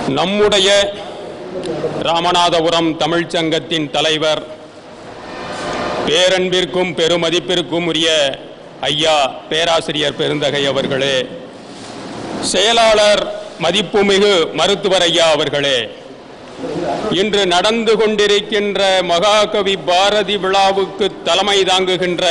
நம்முடைய ராமநாதபுரம் தமிழ்ச் சங்கத்தின் தலைவர் பேரன்பிற்கும் பெருமதிப்பிற்கும் உரிய ஐயா பேராசிரியர் பெருந்தகை அவர்களே செயலாளர் மதிப்புமிகு மருத்துவர் ஐயா அவர்களே இன்று நடந்து கொண்டிருக்கின்ற மகாகவி பாரதி விழாவுக்கு தலைமை தாங்குகின்ற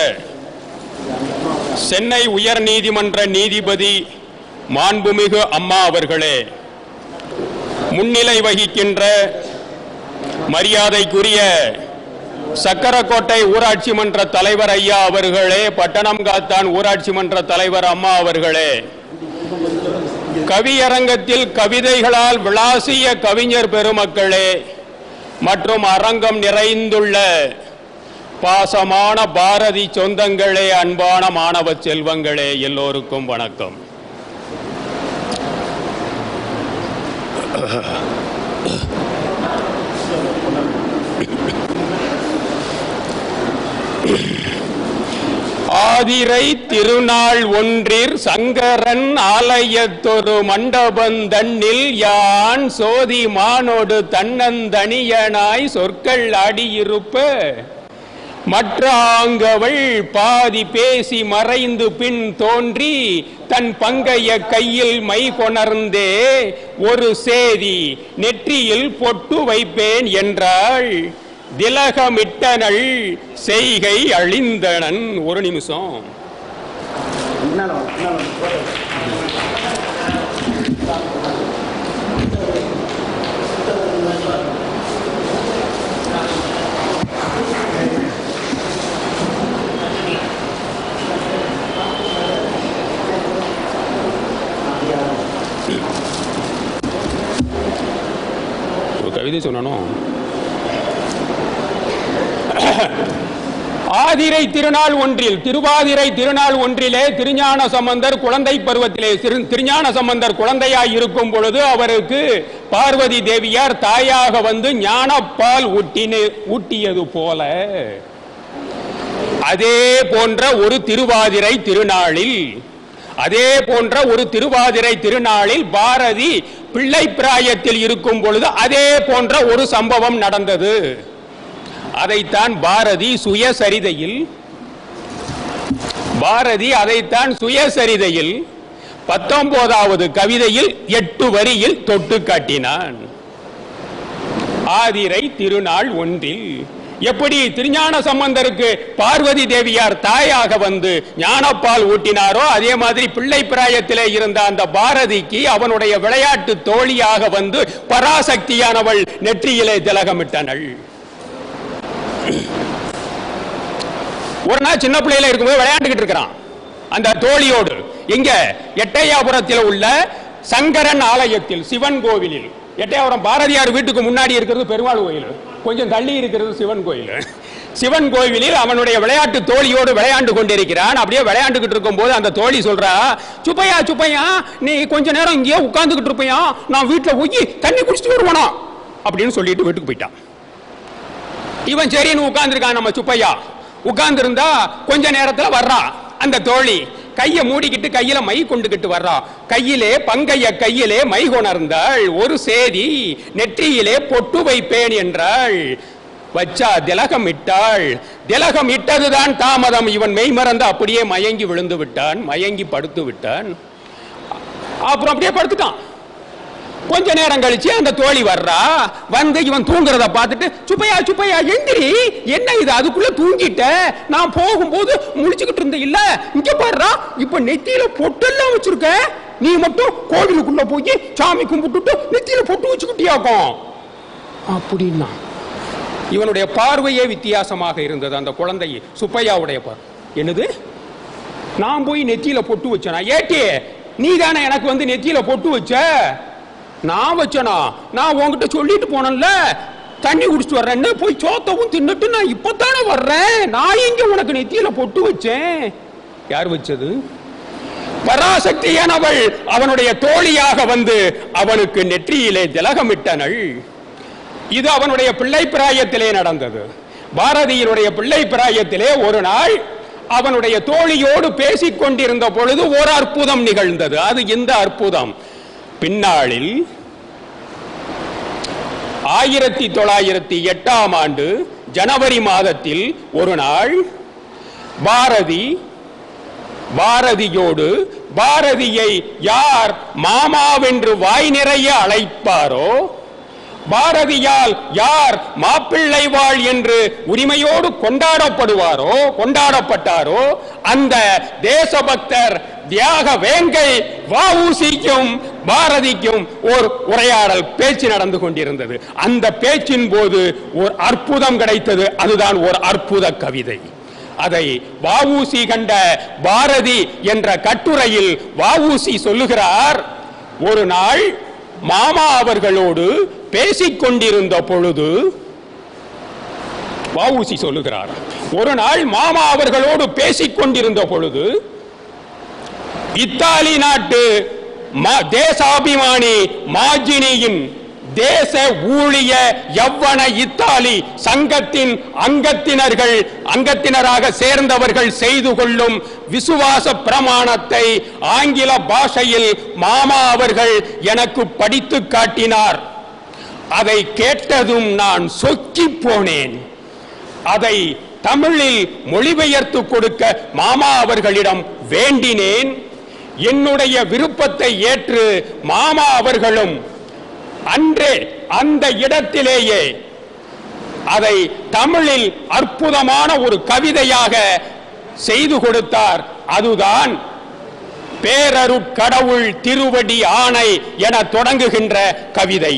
சென்னை உயர்நீதிமன்ற நீதிபதி மாண்புமிகு அம்மா அவர்களே முன்னிலை வகிக்கின்ற மரியாதைக்குரிய சக்கரக்கோட்டை ஊராட்சி மன்ற தலைவர் ஐயா அவர்களே பட்டணம் காத்தான் ஊராட்சி மன்ற தலைவர் அம்மா அவர்களே கவியரங்கத்தில் கவிதைகளால் விளாசிய கவிஞர் பெருமக்களே மற்றும் அரங்கம் நிறைந்துள்ள பாசமான பாரதி சொந்தங்களே அன்பான மாணவ செல்வங்களே எல்லோருக்கும் வணக்கம் ஆதிரை திருநாள் ஒன்றிற் சங்கரன் ஆலயத்தொரு மண்டபந்தண்ணில் யான் சோதி மானோடு தன்னந்தனியனாய் சொற்கள் ஆடியிருப்ப மற்ற ஆங்கவள் பாதி பேசி மறைந்து பின் தோன்றி தன் பங்கைய கையில் மை கொணர்ந்தே ஒரு சேதி நெற்றியில் பொட்டு வைப்பேன் என்றாள் திலகமிட்டனள் செய்கை அழிந்தனன் ஒரு நிமிஷம் ஒரு கவிதை சொல்லணும் ஆதிரை திருநாள் ஒன்றில் திருவாதிரை திருநாள் ஒன்றிலே திருஞான சம்பந்தர் குழந்தை பருவத்திலே திரு- திருஞான சம்பந்தர் குழந்தையாய் இருக்கும் பொழுது அவருக்கு பார்வதி தேவியார் தாயாக வந்து ஞானப்பால் ஊட்டினு ஊட்டியது போல அதே போன்ற ஒரு திருவாதிரை திருநாளில் அதே போன்ற ஒரு திருவாதிரை திருநாளில் பாரதி பிள்ளை பிராயத்தில் இருக்கும் பொழுது அதே போன்ற ஒரு சம்பவம் நடந்தது அதைத்தான் பாரதி சுயசரிதையில் பாரதி அதைத்தான் சுயசரிதையில் பத்தொன்பதாவது கவிதையில் எட்டு வரியில் தொட்டு காட்டினான் ஆதிரை திருநாள் ஒன்றில் எப்படி திருஞான சம்பந்தருக்கு பார்வதி தேவியார் தாயாக வந்து ஞானப்பால் ஊட்டினாரோ அதே மாதிரி பிள்ளை பிராயத்திலே இருந்த அந்த பாரதிக்கு அவனுடைய விளையாட்டு தோழியாக வந்து பராசக்தியானவள் நெற்றியிலே திலகமிட்டனள் ஒரு நாள் சின்ன பிள்ளையில இருக்கும்போது விளையாண்டுகிட்டு இருக்கிறான் அந்த தோழியோடு எங்க எட்டையாபுரத்தில் உள்ள சங்கரன் ஆலயத்தில் சிவன் கோவிலில் எட்டையாபுரம் பாரதியார் வீட்டுக்கு முன்னாடி இருக்கிறது பெருமாள் கோயில் கொஞ்சம் தள்ளி இருக்கிறது சிவன் கோயில் சிவன் கோவிலில் அவனுடைய விளையாட்டு தோழியோடு விளையாண்டு கொண்டிருக்கிறான் அப்படியே விளையாண்டுகிட்டு இருக்கும்போது அந்த தோழி சொல்றா சுப்பையா சுப்பையா நீ கொஞ்ச நேரம் இங்கேயே உட்கார்ந்துகிட்டு இருப்பையா நான் வீட்டுல போய் தண்ணி குடிச்சிட்டு வருவானா அப்படின்னு சொல்லிட்டு வீட்டுக்கு போயிட்டான் இவன் சரின்னு உட்கார்ந்துருக்கான் நம்ம சுப்பையா உட்கார்ந்திருந்தா கொஞ்ச நேரத்துல வர்றான் அந்த தோழி கைய மூடிக்கிட்டு கையில மை கொண்டுகிட்டு வர்றா கையிலே பங்கைய கையிலே மை கொணர்ந்தாள் ஒரு சேதி நெற்றியிலே பொட்டு வைப்பேன் என்றாள் வச்சா திலகம் இட்டாள் திலகம் இட்டதுதான் தாமதம் இவன் மெய் மறந்து அப்படியே மயங்கி விழுந்து விட்டான் மயங்கி படுத்து விட்டான் அப்புறம் அப்படியே படுத்துட்டான் கொஞ்ச நேரம் கழிச்சு அந்த தோழி வர்றா வந்து இவன் தூங்குறத பார்த்துட்டு சுப்பையா சுப்பையா எந்திரி என்ன இது அதுக்குள்ள தூங்கிட்ட நான் போகும்போது முழிச்சுக்கிட்டு இருந்த இல்ல இங்க பாடுறா இப்ப நெத்தியில பொட்டெல்லாம் வச்சிருக்க நீ மட்டும் கோவிலுக்குள்ள போய் சாமி கும்பிட்டுட்டு நெத்தியில பொட்டு வச்சுக்கிட்டியாக்கும் அப்படின்னா இவனுடைய பார்வையே வித்தியாசமாக இருந்தது அந்த குழந்தை சுப்பையாவுடைய பார்வை என்னது நான் போய் நெத்தியில பொட்டு வச்சேனா ஏட்டி நீ தானே எனக்கு வந்து நெத்தியில பொட்டு வச்ச நான் வச்சனா நான் உன்கிட்ட சொல்லிட்டு போனேன்ல தண்ணி குடிச்சிட்டு வர்றேன்னு போய் சோத்தவும் தின்னுட்டு நான் இப்பதானே வர்றேன் நான் எங்க உனக்கு நெத்தியில பொட்டு வச்சேன் யார் வச்சது பராசக்தியானவள் அவனுடைய தோழியாக வந்து அவனுக்கு நெற்றியிலே திலகமிட்டனள் இது அவனுடைய பிள்ளை பிராயத்திலே நடந்தது பாரதியினுடைய பிள்ளை பிராயத்திலே ஒரு நாள் அவனுடைய தோழியோடு பேசிக் கொண்டிருந்த பொழுது ஒரு அற்புதம் நிகழ்ந்தது அது இந்த அற்புதம் பின்னாளில் ஆயிரத்தி தொள்ளாயிரத்தி எட்டாம் ஆண்டு ஜனவரி மாதத்தில் ஒரு நாள் பாரதி பாரதியோடு பாரதியை யார் மாமாவென்று வாய் நிறைய அழைப்பாரோ பாரதியால் யார் மாப்பிள்ளை வாழ் என்று உரிமையோடு கொண்டாடப்படுவாரோ கொண்டாடப்பட்டாரோ அந்த தேசபக்தர் தியாக வேங்கை வஉசிக்கும் பாரதிக்கும் ஒரு உரையாடல் பேச்சு நடந்து கொண்டிருந்தது அந்த பேச்சின் போது ஒரு அற்புதம் கிடைத்தது அதுதான் ஒரு அற்புத கவிதை அதை வஉசி கண்ட பாரதி என்ற கட்டுரையில் வஉசி சொல்லுகிறார் ஒரு நாள் மாமா அவர்களோடு பேசிக் கொண்டிருந்த பொழுது வஉசி சொல்லுகிறார் ஒரு நாள் மாமா அவர்களோடு பேசிக் கொண்டிருந்த பொழுது இத்தாலி நாட்டு ம- தேசாபிமானி மாஜினியின் தேச ஊழிய யவ்வன இத்தாலி சங்கத்தின் அங்கத்தினர்கள் அங்கத்தினராக சேர்ந்தவர்கள் செய்து கொள்ளும் விசுவாச பிரமாணத்தை ஆங்கில பாஷையில் மாமா அவர்கள் எனக்கு படித்து காட்டினார் அதை கேட்டதும் நான் சொக்கி போனேன் அதை தமிழில் மொழிபெயர்த்து கொடுக்க மாமா அவர்களிடம் வேண்டினேன் என்னுடைய விருப்பத்தை ஏற்று மாமா அவர்களும் அன்றே அந்த இடத்திலேயே அதை தமிழில் அற்புதமான ஒரு கவிதையாக செய்து கொடுத்தார் அதுதான் பேரருட்கடவுள் திருவடி ஆணை என தொடங்குகின்ற கவிதை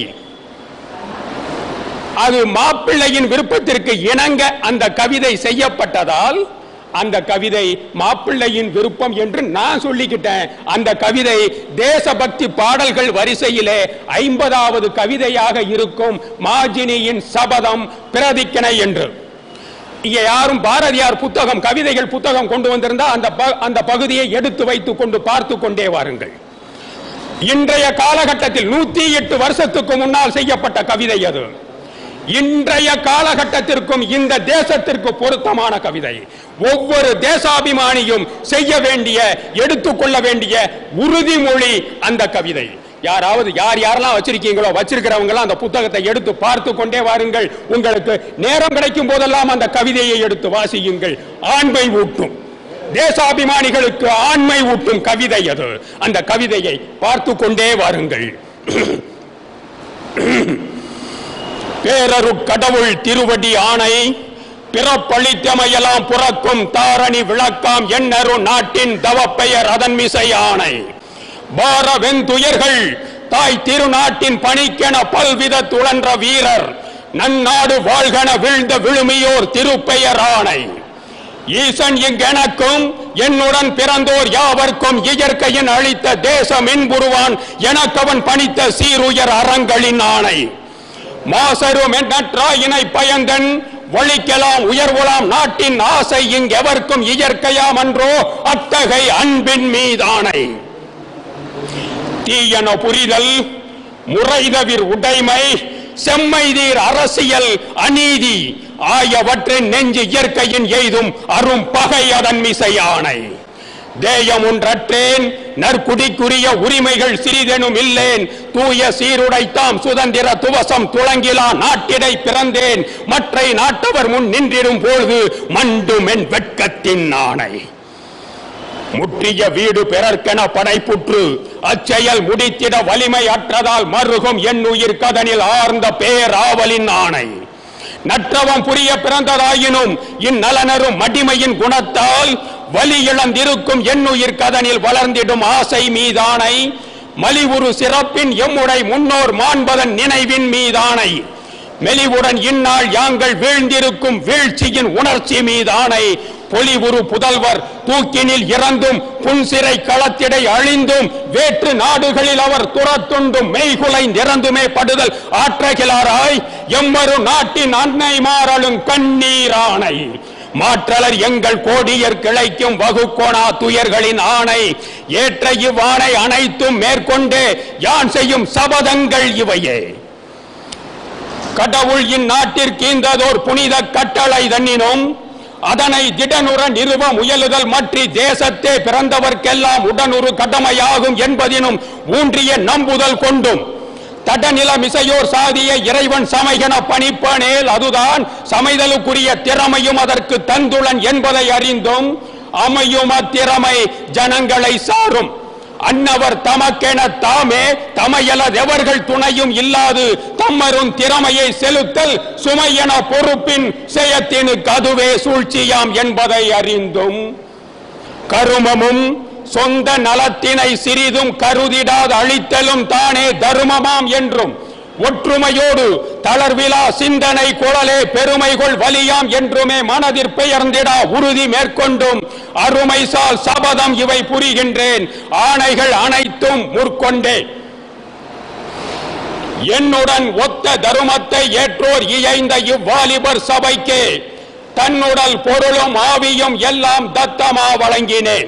அது மாப்பிள்ளையின் விருப்பத்திற்கு இணங்க அந்த கவிதை செய்யப்பட்டதால் அந்த கவிதை மாப்பிள்ளையின் விருப்பம் என்று நான் சொல்லிக்கிட்டேன் அந்த கவிதை தேசபக்தி பாடல்கள் வரிசையிலே ஐம்பதாவது கவிதையாக இருக்கும் மாஜினியின் சபதம் பிரதிக்கணை என்று இங்க யாரும் பாரதியார் புத்தகம் கவிதைகள் புத்தகம் கொண்டு வந்திருந்தா அந்த ப- அந்த பகுதியை எடுத்து வைத்துக் கொண்டு பார்த்து கொண்டே வாருங்கள் இன்றைய காலகட்டத்தில் நூத்தி எட்டு வருஷத்துக்கு முன்னால் செய்யப்பட்ட கவிதை அது இன்றைய காலகட்டத்திற்கும் இந்த தேசத்திற்கு பொருத்தமான கவிதை ஒவ்வொரு தேசாபிமானியும் செய்ய வேண்டிய எடுத்துக்கொள்ள வேண்டிய உறுதிமொழி அந்த கவிதை யாராவது யார் யாரெல்லாம் வச்சிருக்கீங்களோ வச்சிருக்கிறவங்க எல்லாம் அந்த புத்தகத்தை எடுத்து பார்த்து கொண்டே வாருங்கள் உங்களுக்கு நேரம் கிடைக்கும் போதெல்லாம் அந்த கவிதையை எடுத்து வாசியுங்கள் ஆண்மை ஊட்டும் தேசாபிமானிகளுக்கு ஆண்மை ஊட்டும் கவிதை அது அந்த கவிதையை பார்த்து கொண்டே வாருங்கள் பேரருட் கடவுள் திருவடி ஆணை பிறப்பளித்தமையெல்லாம் புறக்கும் தாரணி விளக்காம் எண்ணரு நாட்டின் தவப்பெயர் அதன் மிசை ஆணை பார வெந்துயர்கள் தாய் திருநாட்டின் பணிக்கென பல்வித துழன்ற வீரர் நன்னாடு வாழ்கன வீழ்ந்த விழுமியோர் திருப்பெயர் ஆணை ஈசன் இங்கெனக்கும் என்னுடன் பிறந்தோர் யாவர்க்கும் இயற்கையின் அளித்த தேசம் என்புருவான் எனக்கவன் பணித்த சீருயர் அறங்களின் ஆணை மாசரும் நற்றாயினை பயந்தன் ஒழிக்கலாம் உயர்வுலாம் நாட்டின் ஆசை இங்கெவர்க்கும் இயற்கையாம் அன்றோ அத்தகை அன்பின் மீதானை தீயன புரிதல் முறைதவிர் உடைமை செம்மைதீர் அரசியல் அநீதி ஆயவற்றின் நெஞ்சு இயற்கையின் எய்தும் அரும் பகை அதன் மிசையானை தேயம் ஒன்றற்றேன் நற்குடிக்குரிய உரிமைகள் சிறிதெனும் இல்லேன் தூய சீருடைத்தாம் சுதந்திர துவசம் துளங்கிலா நாட்டிடை பிறந்தேன் மற்றை நாட்டவர் முன் நின்றிடும் பொழுது மண்டும் என் வெட்கத்தின் ஆணை முற்றிய வீடு பிறர்க்கென படைப்புற்று அச்செயல் முடித்திட வலிமை அற்றதால் மருகும் என் உயிர் கதனில் ஆர்ந்த பேராவலின் ஆணை நற்றவம் புரிய பிறந்ததாயினும் இந்நலனரும் மடிமையின் குணத்தால் வலி இழந்திருக்கும் எண்ணுயிர் கதனில் வளர்ந்திடும் ஆசை மீதானை மலிவுறு சிறப்பின் எம்முடை முன்னோர் மாண்பதன் நினைவின் மீதானை மெலிவுடன் இந்நாள் யாங்கள் வீழ்ந்திருக்கும் வீழ்ச்சியின் உணர்ச்சி மீதானை பொலிவுறு புதல்வர் தூக்கினில் இறந்தும் புன்சிறை களத்திடை அழிந்தும் வேற்று நாடுகளில் அவர் துரத்துண்டும் மெய்குலை நிறந்துமே படுதல் ஆற்றகிலாராய் எம்மரு நாட்டின் அன்னை மாறலும் கண்ணீரானை மாற்றலர் எங்கள் கோடியர் கிளைக்கும் வகுக்கோணா துயர்களின் ஆணை ஏற்ற இவ்வாணை அனைத்தும் மேற்கொண்டு யான் செய்யும் சபதங்கள் இவையே கடவுள் இந்நாட்டிற்கு இந்ததோர் புனித கட்டளை தன்னினும் அதனை திடனுற நிறுவ முயலுதல் மற்றி தேசத்தே பிறந்தவர்க்கெல்லாம் உடனுறு கடமையாகும் என்பதினும் ஊன்றிய நம்புதல் கொண்டும் தடநில மிசையோர் சாதிய இறைவன் சமைகன பணிப்பனேல் அதுதான் சமைதலுக்குரிய திறமையும் அதற்கு தந்துளன் என்பதை அறிந்தும் அமையும் அத்திறமை ஜனங்களை சாரும் அன்னவர் தமக்கென தாமே தமையலதெவர்கள் துணையும் இல்லாது தம்மரும் திறமையை செலுத்தல் சுமையென பொறுப்பின் செயத்தினுக்கு அதுவே சூழ்ச்சியாம் என்பதை அறிந்தும் கருமமும் சொந்த நலத்தினை சிறிதும் கருதிடாத அழித்தலும் தானே தருமமாம் என்றும் ஒற்றுமையோடு தளர்விலா சிந்தனை குழலே பெருமைகள் வலியாம் என்றுமே மனதிற் பெயர்ந்திடா உறுதி மேற்கொண்டும் அருமைசால் சபதம் இவை புரிகின்றேன் ஆணைகள் அனைத்தும் முற்கொண்டே என்னுடன் ஒத்த தருமத்தை ஏற்றோர் இயைந்த இவ்வாலிபர் சபைக்கு தன்னுடல் பொருளும் ஆவியும் எல்லாம் தத்தமா வழங்கினேன்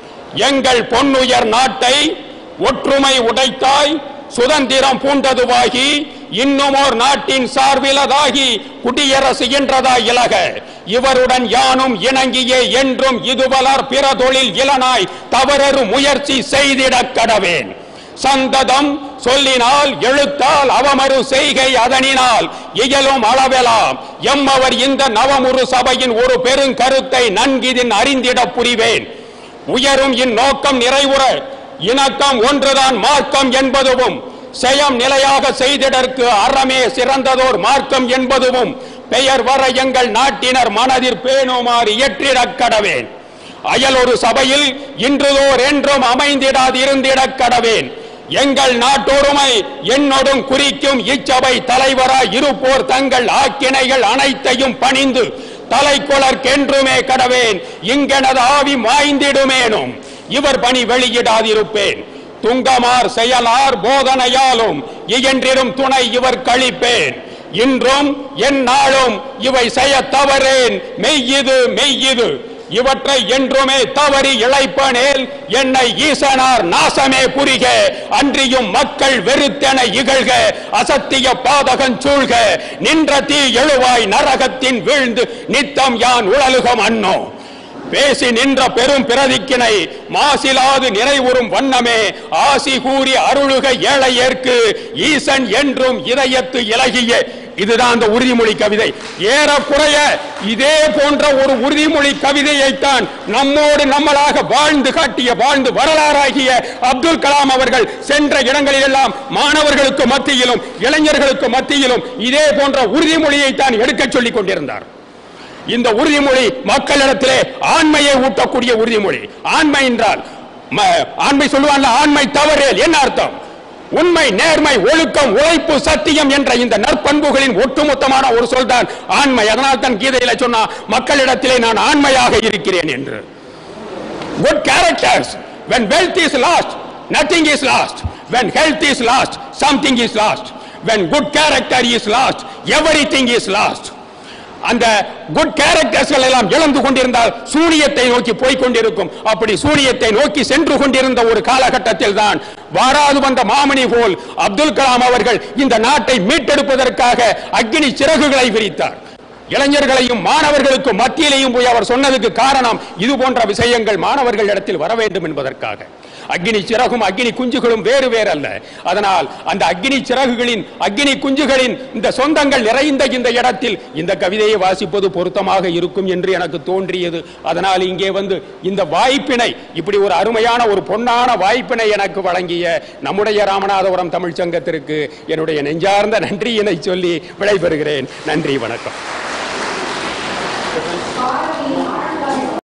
எங்கள் பொன்னுயர் நாட்டை ஒற்றுமை உடைத்தாய் சுதந்திரம் பூண்டதுவாகி இன்னுமோர் நாட்டின் சார்பிலதாகி குடியரசு என்றதாய் இலக இவருடன் யானும் இணங்கியே என்றும் இதுவலர் பிற தொழில் இளனாய் தவறறு முயற்சி செய்திடக் கடவேன் சந்ததம் சொல்லினால் எழுத்தால் அவமறு செய்கை அதனினால் இயலும் அளவெலாம் எம்மவர் இந்த நவமுரு சபையின் ஒரு பெருங்கருத்தை நன்கிதின் அறிந்திட புரிவேன் உயரும் இந்நோக்கம் நிறைவுற இணக்கம் ஒன்றுதான் மார்க்கம் என்பதுவும் செயம் நிலையாக செய்திடற்கு அறமே சிறந்ததோர் மார்க்கம் என்பதுவும் பெயர் வர எங்கள் நாட்டினர் மனதிற் பேணுமாறு இயற்றிடக் கடவேன் அயல் ஒரு சபையில் இன்றுதோர் என்றும் அமைந்திடாது இருந்திடக் கடவேன் எங்கள் நாட்டொருமை என்னொடும் குறிக்கும் இச்சபை தலைவராய் இருப்போர் தங்கள் ஆக்கினைகள் அனைத்தையும் பணிந்து தலைக்குளர்க்கென்றுமே கடவேன் இங்கெனது ஆவி மாய்ந்திடுமேனும் இவர் பணி வெளியிடாதிருப்பேன் துங்கமார் செயலார் போதனையாலும் இயன்றிடும் துணை இவர் கழிப்பேன் இன்றும் என் நாளும் இவை செய்ய தவறேன் மெய்யிது மெய்யிது இவற்றை என்றுமே தவறி இழைப்பனேல் என்னை ஈசனார் நாசமே புரிக அன்றியும் மக்கள் வெறுத்தென இகழ்க அசத்திய பாதகன் சூழ்க நின்ற தீ எழுவாய் நரகத்தின் வீழ்ந்து நித்தம் யான் உழலுகம் அன்னோ பேசி நின்ற பெரும் பிரதிக்கினை மாசிலாது நிறைவுறும் வண்ணமே ஆசி கூறி அருளுக ஏழை ஏற்கு ஈசன் என்றும் இதயத்து இலகிய இதுதான் அந்த உறுதிமொழி கவிதை ஏறக்குறைய இதே போன்ற ஒரு உறுதிமொழி கவிதையைத்தான் நம்மோடு நம்மளாக வாழ்ந்து காட்டிய வாழ்ந்து வரலாறாகிய அப்துல் கலாம் அவர்கள் சென்ற இடங்களில் எல்லாம் மாணவர்களுக்கு மத்தியிலும் இளைஞர்களுக்கு மத்தியிலும் இதே போன்ற உறுதிமொழியை தான் எடுக்கச் சொல்லிக் கொண்டிருந்தார் இந்த உறுதிமொழி மக்களிடத்திலே ஆண்மையை ஊட்டக்கூடிய உறுதிமொழி ஆண்மை என்றால் ம- ஆண்மை சொல்லுவான்ல ஆண்மை தவறேல் என்ன அர்த்தம் உண்மை நேர்மை ஒழுக்கம் உழைப்பு சத்தியம் என்ற இந்த நற்பண்புகளின் ஒட்டுமொத்தமான ஒரு சொல்தான் ஆண்மை அதனால் தான் கீதையில சொன்னா மக்களிடத்திலே நான் ஆண்மையாக இருக்கிறேன் என்று good characters. When wealth is lost, nothing is lost. When health is lost, something is lost. When good character is lost, everything is lost. அந்த குட் கேரக்டர்ஸ்கள் எல்லாம் இழந்து கொண்டிருந்தால் சூனியத்தை நோக்கி போய் கொண்டிருக்கும் அப்படி சூனியத்தை நோக்கி சென்று கொண்டிருந்த ஒரு காலகட்டத்தில் தான் வாராது வந்த மாமணி போல் அப்துல் கலாம் அவர்கள் இந்த நாட்டை மீட்டெடுப்பதற்காக அக்னி சிறகுகளை விரித்தார் இளைஞர்களையும் மாணவர்களுக்கும் மத்தியிலையும் போய் அவர் சொன்னதுக்கு காரணம் இது போன்ற விஷயங்கள் மாணவர்கள் இடத்தில் வர வேண்டும் என்பதற்காக அக்னி சிறகும் அக்னி குஞ்சுகளும் வேறு வேறு அல்ல அதனால் அந்த அக்னி சிறகுகளின் அக்னி குஞ்சுகளின் இந்த சொந்தங்கள் நிறைந்த இந்த இடத்தில் இந்த கவிதையை வாசிப்பது பொருத்தமாக இருக்கும் என்று எனக்கு தோன்றியது அதனால் இங்கே வந்து இந்த வாய்ப்பினை இப்படி ஒரு அருமையான ஒரு பொன்னான வாய்ப்பினை எனக்கு வழங்கிய நம்முடைய ராமநாதபுரம் தமிழ்ச் சங்கத்திற்கு என்னுடைய நெஞ்சார்ந்த நன்றியினை சொல்லி விடைபெறுகிறேன் நன்றி வணக்கம் பாரதி